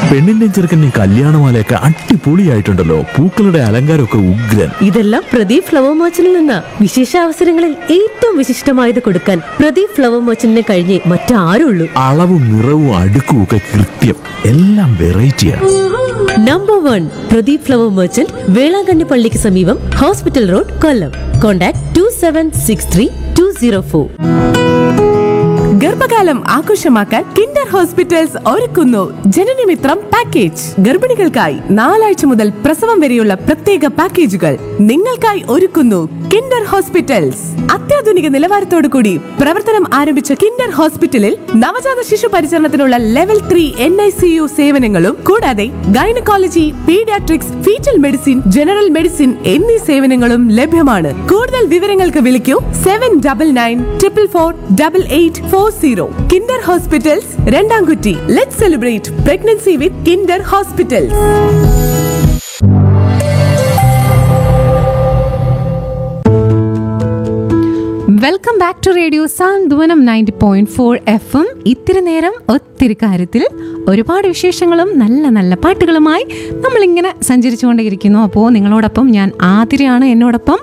പെണ്ണിന്റെയും ചെറുക്കന്റെയും കല്യാണമാലയൊക്കെ അടിപൊളിയായിട്ടുണ്ടല്ലോ പൂക്കളുടെ അലങ്കാരമൊക്കെ ഉഗ്രൻ ഇതെല്ലാം പ്രദീപ് ഫ്ലവർ മർച്ചന്റിൽ നിന്ന് വിശേഷ അവസരങ്ങളിൽ ഏറ്റവും വിശിഷ്ടമായത് കൊടുക്കാൻ പ്രദീപ് ഫ്ലവർ മർച്ചന്റിനെ കഴിഞ്ഞേ മറ്റാരുള്ളൂ അളവും നിറവും അടുക്കും ഒക്കെ കൃത്യം എല്ലാം വെറൈറ്റിയാണ് number one Pradeep flower merchant Velankanni പള്ളിക്ക് സമീപം hospital road Kollam contact two seven six three two zero four ഗർഭകാലം ആഘോഷമാക്കാൻ കിൻഡർ ഹോസ്പിറ്റൽസ് ഒരുക്കുന്നു ജനനമിത്രം പാക്കേജ് ഗർഭിണികൾക്കായി നാലാഴ്ച മുതൽ പ്രസവം വരെയുള്ള പ്രത്യേക പാക്കേജുകൾ നിങ്ങൾക്കായി ഒരുക്കുന്നു കിൻഡർ ഹോസ്പിറ്റൽസ് അത്യാധുനിക നിലവാരത്തോടു കൂടി പ്രവർത്തനം ആരംഭിച്ച കിൻഡർ ഹോസ്പിറ്റലിൽ നവജാത ശിശു പരിചരണത്തിനുള്ള level three N I C U സേവനങ്ങളും കൂടാതെ gynaecology paediatrics foetal medicine general medicine എന്നീ സേവനങ്ങളും ലഭ്യമാണ് കൂടുതൽ വിവരങ്ങൾക്ക് വിളിക്കൂ seven double nine triple four double eight four zero Kinder hospitals Randamkutty let celebrate pregnancy with Kinder hospitals welcome back to radio Santhwanam ninety point four F M ഇത്തിരി നേരം ഒത്തിരി കാര്യത്തിൽ ഒരുപാട് വിശേഷങ്ങളും നല്ല നല്ല പാട്ടുകളുമായി നമ്മളിങ്ങനെ സഞ്ചരിച്ചുകൊണ്ടേയിരിക്കുന്നു അപ്പോൾ നിങ്ങളോടൊപ്പം ഞാൻ ആതിരയാണ് എന്നോടൊപ്പം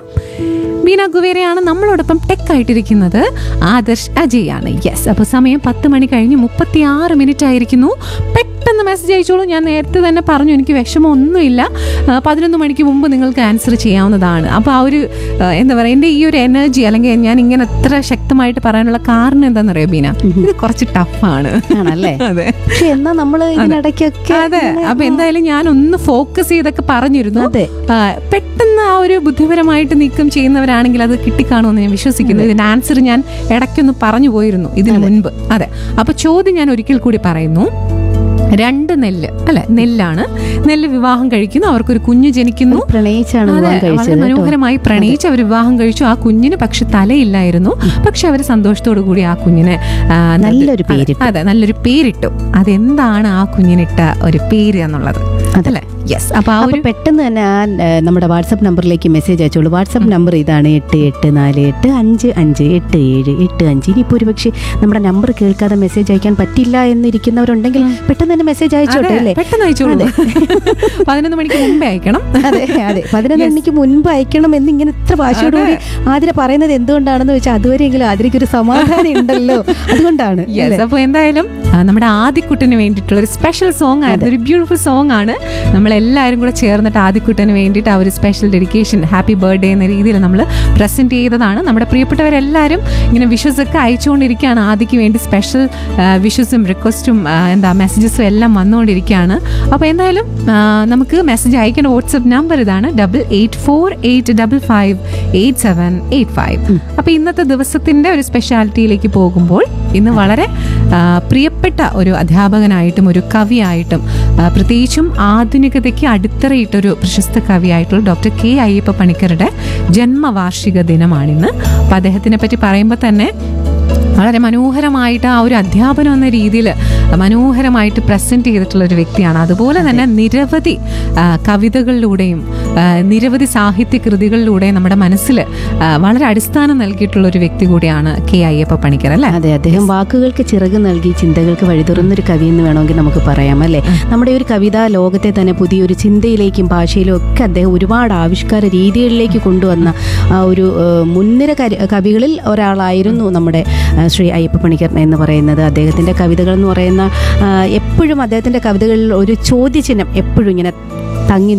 ബീന കുവേരയാണ് നമ്മളോടൊപ്പം ടെക് ആയിട്ടിരിക്കുന്നത് ആദർശ് അജയാണ് യെസ് അപ്പോൾ സമയം പത്ത് മണി കഴിഞ്ഞ് മുപ്പത്തി ആറ് മിനിറ്റ് ആയിരിക്കുന്നു പെട്ടെന്ന് മെസ്സേജ് അയച്ചോളൂ ഞാൻ നേരത്തെ തന്നെ പറഞ്ഞു എനിക്ക് വിഷമമൊന്നുമില്ല ആ, പതിനൊന്ന് മണിക്ക് മുമ്പ് നിങ്ങൾക്ക് ആൻസർ ചെയ്യാവുന്നതാണ് അപ്പോൾ ആ ഒരു ആ, എന്താ പറയുക എൻ്റെ ഈ ഒരു എനർജി അല്ലെങ്കിൽ ഞാൻ ഇങ്ങനെ എത്ര ശക്തമായിട്ട് പറയാനുള്ള കാരണം എന്താണെന്നറിയോ ബീന ഇത് കുറച്ച് ടഫാണ് ആണല്ലേ അതെ പക്ഷെ എന്നാ നമ്മള് ഇതിനിടയ്ക്കൊക്കെ അതെ ഇങ്ങനെ- അപ്പൊ എന്തായാലും ഞാൻ ഒന്ന് ഫോക്കസ് ചെയ്തൊക്കെ പറഞ്ഞിരുന്നു അതെ. ആ, പെട്ടെന്ന് ആ ഒരു ബുദ്ധിപരമായിട്ട് നീക്കം ചെയ്യുന്നവരാണെങ്കിൽ അത് കിട്ടിക്കാണുമെന്ന് ഞാൻ വിശ്വസിക്കുന്നു ഇതിന്റെ ആൻസർ ഞാൻ ഇടയ്ക്കൊന്ന് പറഞ്ഞു പോയിരുന്നു ഇതിനു മുൻപ് അതെ അപ്പൊ ചോദ്യം ഞാൻ ഒരിക്കൽ കൂടി പറയുന്നു രണ്ട് നെല്ല് അല്ലെ നെല്ലാണ് നെല്ല് വിവാഹം കഴിക്കുന്നു അവർക്കൊരു കുഞ്ഞ് ജനിക്കുന്നു പ്രണയിച്ചാണ് അതെ, വിവാഹം വളരെ കഴിച്ചത് കേട്ടോ. മനോഹരമായി പ്രണയിച്ച് അവർ വിവാഹം കഴിച്ചു ആ കുഞ്ഞിന് പക്ഷെ തലയില്ലായിരുന്നു പക്ഷെ അവർ സന്തോഷത്തോടു കൂടി ആ കുഞ്ഞിനെ ആ, നല്ലൊരു പേരിട്ടു. അതെ നല്ലൊരു പേരിട്ടു അതെന്താണ് ആ കുഞ്ഞിനിട്ട ഒരു പേര് എന്നുള്ളത് അതല്ലേ യെസ് അപ്പൊ ആ അപ്പൊ ഒരു പെട്ടെന്ന് തന്നെ ആ ഏ, നമ്മുടെ വാട്സപ്പ് നമ്പറിലേക്ക് മെസ്സേജ് അയച്ചോളൂ വാട്സപ്പ് നമ്പർ ഇതാണ് എട്ട് എട്ട് നാല് എട്ട് അഞ്ച് അഞ്ച് എട്ട് ഏഴ് എട്ട് അഞ്ച് ഇനിയിപ്പോ ഒരു പക്ഷേ നമ്മുടെ നമ്പർ കേൾക്കാതെ മെസ്സേജ് അയക്കാൻ പറ്റില്ല എന്നിരിക്കുന്നവരുണ്ടെങ്കിൽ പെട്ടെന്ന് തന്നെ മെസ്സേജ് അയച്ചോട്ടെ അതെ, അല്ലേ പെട്ടെന്ന് അയച്ചോളൂ അതെ. പതിനൊന്ന് മണിക്ക് മുമ്പേ അയക്കണം അതെ അതെ പതിനൊന്ന് മണിക്ക് മുൻപ് അയക്കണം എന്ന് ഇങ്ങനെ ഇത്ര വാശിയോടുകൂടി ആതിര പറയുന്നത് എന്തുകൊണ്ടാണെന്ന് വെച്ചാൽ അതുവരെയെങ്കിലും ആതിരയ്ക്ക് ഒരു സമാധാനം ഉണ്ടല്ലോ അതുകൊണ്ടാണ് യെസ് അപ്പോൾ എന്തായാലും ആ, നമ്മുടെ ആദിക്കുട്ടന് വേണ്ടിയിട്ടുള്ള ഒരു സ്പെഷ്യൽ സോങ് ആയിരുന്നു ഒരു ബ്യൂട്ടിഫുൾ സോങ് ആണ് നമ്മൾ എല്ലാവരും കൂടെ ചേർന്നിട്ട് ആദിക്കുട്ടന് വേണ്ടിയിട്ട് ആ ഒരു സ്പെഷ്യൽ ഡെഡിക്കേഷൻ ഹാപ്പി ബർത്ത്ഡേ എന്ന രീതിയിൽ നമ്മൾ പ്രസന്റ് ചെയ്തതാണ് നമ്മുടെ പ്രിയപ്പെട്ടവരെല്ലാവരും ഇങ്ങനെ വിഷസ് ഒക്കെ അയച്ചുകൊണ്ടിരിക്കുകയാണ് ആദിക്ക് വേണ്ടി സ്പെഷ്യൽ വിഷസും റിക്വസ്റ്റും എന്താ മെസ്സേജസും എല്ലാം വന്നുകൊണ്ടിരിക്കുകയാണ് അപ്പോൾ എന്തായാലും ആ, നമുക്ക് മെസ്സേജ് അയക്കേണ്ട വാട്സപ്പ് നമ്പർ ഇതാണ് double eight four eight double five eight seven eight five അപ്പോൾ ഇന്നത്തെ ദിവസത്തിൻ്റെ ഒരു സ്പെഷ്യാലിറ്റിയിലേക്ക് പോകുമ്പോൾ ഇന്ന് വളരെ ആ, പ്രിയപ്പെട്ട ഒരു അധ്യാപകനായിട്ടും ഒരു കവിയായിട്ടും ആ, പ്രത്യേകിച്ചും ആധുനികതയ്ക്ക് അടിത്തറയിട്ടൊരു പ്രശസ്ത കവിയായിട്ടുള്ള ഡോക്ടർ കെ അയ്യപ്പ പണിക്കരുടെ ജന്മവാർഷിക ദിനമാണിന്ന് അപ്പോൾ അദ്ദേഹത്തിനെ പറ്റി പറയുമ്പോൾ തന്നെ വളരെ മനോഹരമായിട്ട് ആ ഒരു അധ്യാപനം എന്ന രീതിയിൽ മനോഹരമായിട്ട് പ്രസന്റ് ചെയ്തിട്ടുള്ള ഒരു വ്യക്തിയാണ് അതുപോലെ തന്നെ നിരവധി ആ, കവിതകളിലൂടെയും ആ, നിരവധി സാഹിത്യ കൃതികളിലൂടെയും നമ്മുടെ മനസ്സിൽ ആ, വളരെ അടിസ്ഥാനം നൽകിയിട്ടുള്ള ഒരു വ്യക്തി കൂടിയാണ് കെ അയ്യപ്പ പണിക്കർ അല്ലേ അതെ അദ്ദേഹം വാക്കുകൾക്ക് ചിറക് നൽകി ചിന്തകൾക്ക് വഴി തുറന്നൊരു കവി എന്ന് വേണമെങ്കിൽ നമുക്ക് പറയാം അല്ലേ നമ്മുടെ ഒരു കവിതാ ലോകത്തെ തന്നെ പുതിയൊരു ചിന്തയിലേക്കും ഭാഷയിലും ഒക്കെ അദ്ദേഹം ഒരുപാട് ആവിഷ്കാര രീതികളിലേക്ക് കൊണ്ടുവന്ന ആ ഒരു ഏഹ്, മുൻനിര കരി- കവികളിൽ ഒരാളായിരുന്നു നമ്മുടെ ആ, ശ്രീ അയ്യപ്പ പണിക്കർ എന്ന് പറയുന്നത് അദ്ദേഹത്തിൻ്റെ കവിതകൾ എന്ന് പറയുന്ന ആ, എപ്പോഴും അദ്ദേഹത്തിൻ്റെ കവിതകളിൽ ഒരു ചോദ്യചിഹ്നം എപ്പോഴും ഇങ്ങനെ തങ്ങി